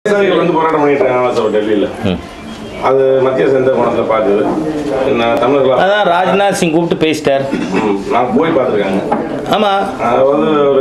விவசாயிகள் வந்து போராட்டம் பண்ணிட்டு இருக்காங்க சார் டெல்லியில் அது மத்திய சேர்ந்த கோணத்தில் பார்க்குது நான் தமிழர்களா அதான் ராஜ்நாத் சிங் கூப்பிட்டு பேசிட்டார் ம், நான் போய் பார்த்துருக்காங்க ஆமாம் அது வந்து ஒரு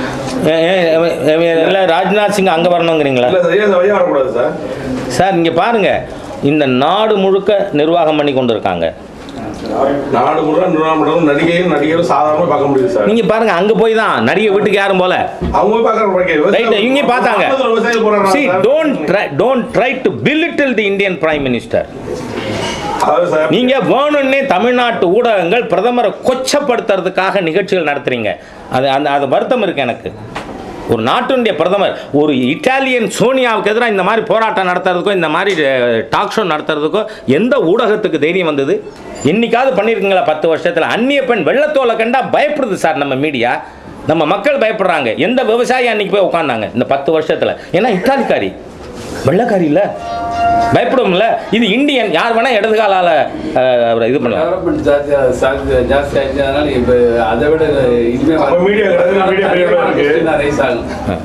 இல்லை ராஜ்நாத் சிங் அங்கே வரணுங்கிறீங்களா இல்லை சார் ஏன் சார் வையா வரக்கூடாது சார் சார் இங்கே பாருங்க இந்த நாடு முழுக்க நிர்வாகம் பண்ணி கொண்டு இருக்காங்க நாடு முழுக்க நிர்வாகம் நடிகையும் நடிகரும் சாதாரணமாக பார்க்க முடியுது சார் நீங்க பாருங்க அங்க போய் தான் நடிகை வீட்டுக்கு யாரும் போல அவங்க போய் பார்க்குற ரைட் இவங்க பார்த்தாங்க விவசாயிகள் போராடுறாங்க see sir. don't try don't try to belittle the indian prime minister அதாவது சார் நீங்க வேணும்னே தமிழ்நாட்டு ஊடகங்கள் பிரதமரை கொச்சப்படுத்துறதுக்காக நிகழ்ச்சிகள் நடத்துறீங்க அது அந்த அது வருத்தம் இருக்கு எனக்கு ஒரு நாட்டினுடைய பிரதமர் ஒரு இட்டாலியன் சோனியாவுக்கு எதிராக இந்த மாதிரி போராட்டம் நடத்துறதுக்கோ இந்த மாதிரி டாக் ஷோ நடத்துறதுக்கோ எந்த ஊடகத்துக்கு தைரியம் வந்தது என்னைக்காவது பண்ணியிருக்கீங்களா பத்து வருஷத்தில் அந்நிய பெண் வெள்ளத்தோலை கண்டா பயப்படுது சார் நம்ம மீடியா நம்ம மக்கள் பயப்படுறாங்க எந்த விவசாயி அன்னைக்கு போய் உட்காந்தாங்க இந்த பத்து வருஷத்தில் ஏன்னா இட்டாலிக்காரி வெள்ளக்காரி இல்லை பயப்படும்ல இது இந்தியன் யார் வேணா இடது காலால அஹ், அவரை இது பண்ணலாம் டெவலப்மெண்ட் ஜாஸ்தி ஜாஸ்தி ஜாஸ்தி ஆயிடுச்சு அதனால இப்போ அதை விட இனிமே அப்ப media கிடையாது, media பெரிய அளவுல இருக்கு. ரைஸ் ஆகும்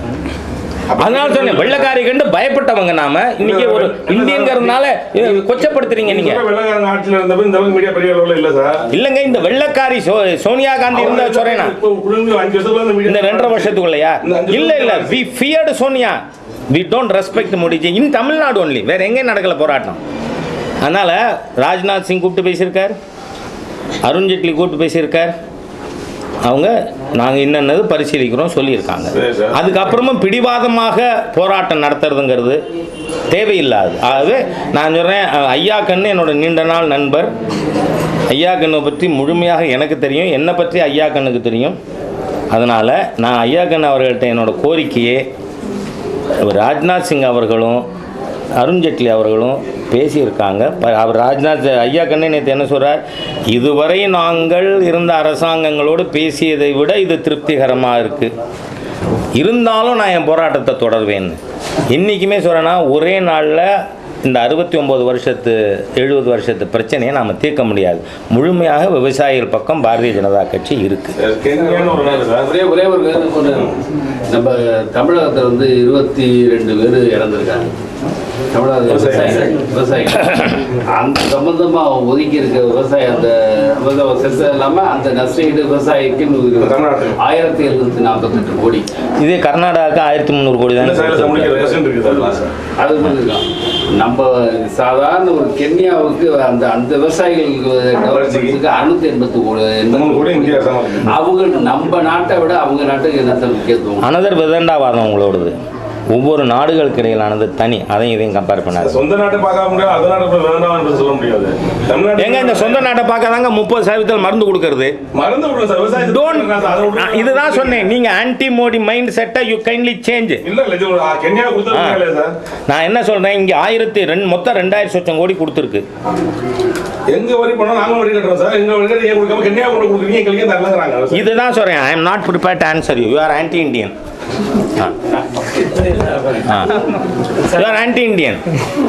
அதனால சொன்னேன் வெள்ளக்காரி கண்டு பயப்பட்டவங்க நாம இன்னைக்கு ஒரு இந்தியங்கிறதுனால இது கொச்சப்படுத்துறீங்க நீங்க நீங்க வெள்ளக்காரங்க ஆட்சியில் இருந்தப்ப இந்த அளவுக்கு மீடியா பெரிய அளவில் இல்லை சார் இல்லங்க இந்த வெள்ளக்காரி சோ- சோனியா காந்தி இருந்தா சொல்றேனா இப்போ குடும்பம் அஞ்சு வருஷத்துல இந்த மீடியா இந்த ரெண்டரை வருஷத்துக்குள்ளயா இந்த அஞ்சு இல்ல இல்ல வருஷத்துல we feared Sonia we don't respect Modiji in Tamil Nadu only வேற எங்கேயும் நடக்கல போராட்டம் அதனால ராஜ்நாத் சிங் கூப்பிட்டு பேசியிருக்கார் அருண்ஜேட்லி கூப்பிட்டு பேசியிருக்கார் அவங்க நாங்கள் என்னென்னது பரிசீலிக்கிறோம் சொல்லியிருக்காங்க சரி, சார். அதுக்கப்புறமும் பிடிவாதமாக போராட்டம் நடத்துறதுங்கிறது தேவையில்லாது ஆகவே நான் சொல்கிறேன் ஐயா கண்ணு என்னோட நீண்ட நாள் நண்பர் ஐயா கண்ணை பற்றி முழுமையாக எனக்கு தெரியும் என்னை பற்றி ஐயா கண்ணுக்கு தெரியும் அதனால் நான் ஐயா கண்ணு அவர்கள்ட்ட என்னோட கோரிக்கையே ராஜ்நாத் சிங் அவர்களும் அருண்ஜேட்லி அவர்களும் பேசியிருக்காங்க ப- அவர் ராஜ்நாத் ஐயா கண்ணே நேற்று என்ன சொல்கிறார் இதுவரை நாங்கள் இருந்த அரசாங்கங்களோடு பேசியதை விட இது திருப்திகரமாக இருக்குது இருந்தாலும் நான் என் போராட்டத்தை தொடர்வேன்னு என்றைக்குமே சொல்கிறேன்னா ஒரே நாளில் இந்த அறுபத்தி ஒம்பது வருஷத்து எழுபது வருஷத்து பிரச்சனையை நாம் தீர்க்க முடியாது முழுமையாக விவசாயிகள் பக்கம் பாரதிய ஜனதா கட்சி இருக்குது கென்யான்னு ஒரு நாடு சார் ஒரே ஒரே ஒரு வேலை ஒண்ணு. நம்ம தமிழகத்தில் வந்து இருபத்தி ரெண்டு பேர் இறந்துருக்காங்க தமிழக விவசாயிகள் விவசாயிகள் அந்த சம்பந்தமா ஒதுக்கி இருக்க விவசாய அந்த விவசாய செஸ் இல்லாம அந்த நஷ்டஈடு விவசாயிக்கு தமிழ்நாட்டுல. ஆயிரத்தி எழுநூத்தி நாற்பத்தெட்டு கோடி இதே கர்நாடகாவுக்கு ஆயிரத்தி முந்நூறு கோடி இந்த சைடில் தான் சமாளிக்கிற ரெசன்ட் இருக்குது சார் அது இருக்கான் நம்ம சாதாரண ஒரு கென்யாவுக்கு அந்த அந்த விவசாயிகளுக்கு டெவலப்மெண்ட்டுக்கு அறுநூத்தி எண்பத்தி மூணு கோடி கோடி இந்தியா சமாளிக்குது அவங்க நம்ம நாட்டை விட அவங்க நாட்டுக்கு என்னத்த முக்கியத்துவம் அனதர் விதண்டாவாதம் உங்களோடது ஒவ்வொரு நாடுகளுக்கு இடையிலானது தனி அதையும் இதையும் கம்பேர் பண்ணாது சொந்த நாட்டை பார்க்க முடியாது அது நாட்டை போய் வேண்டாம் என்று சொல்ல முடியாது தமிழ்நாட்டு எங்க இந்த சொந்த நாட்டை பார்க்க தாங்க முப்பது சதவீதத்தில் மருந்து கொடுக்கறது மறந்து விடுங்க சார் விவசாயத்தை டோன்ட் விட்டுருங்க சார், அதை விட்டுருங்க. இதுதான் சொன்னேன் நீங்க ஆன்டி மோடி மைண்ட் செட்டை யூ கைண்ட்லி சேஞ்ச் இல்ல இல்ல இது ஒரு- ஆ, கென்யா கொடுத்தது இல்லையா சார் நான் என்ன சொல்றேன் இங்க ஆயிரத்தி ரெண்டு மொத்தம் ரெண்டாயிரம் சொச்சம் கோடி கொடுத்துருக்கு எங்க வரி பண்ணோம் நாங்க வரி கட்டுறோம் சார் எங்க வரி கட்டி ஏன் கொடுக்காம கென்யா கொண்டு கொடுக்குறீங்க எங்களுக்கு ஏன் தரலங்கிறாங்க இதுதான் சொல்றேன் I am not prepare to answer you you are anti Indian you are anti Indian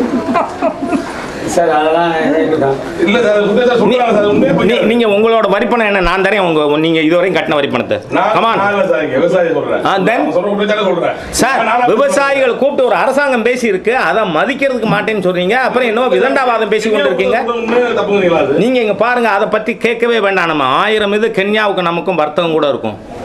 sir அதெல்லாம் இல்ல சார் உண்மையா சார் சொல்றாங்க சார் உண்மையா போய் நீங்க உங்களோட வரிப்பணம் என்ன நான் தரேன் உங்க நீங்க இதுவரையும் கட்டின வரிப்பணத்தை நான் கமான் நான் இல்ல சார் இங்க விவசாயி சொல்றேன் ஆ, then? அவங்க சொல்ற உண்மையை தானே சொல்றேன் சார் நான் நான் விவசாயிகள் கூப்பிட்டு ஒரு அரசாங்கம் பேசி இருக்கு அதை மதிக்கிறதுக்கு மாட்டேன்னு சொல்றீங்க அப்புறம் என்னவோ விதண்டாவாதம் பேசி கொண்டு இருக்கீங்க உண்மையா தப்புங்களா அது நீங்க இங்க பாருங்க அதை பத்தி கேட்கவே வேண்டாம் நம்ம ஆயிரம் இது கென்யாவுக்கு நமக்கும் வர்த்தகம் கூட இருக்கும்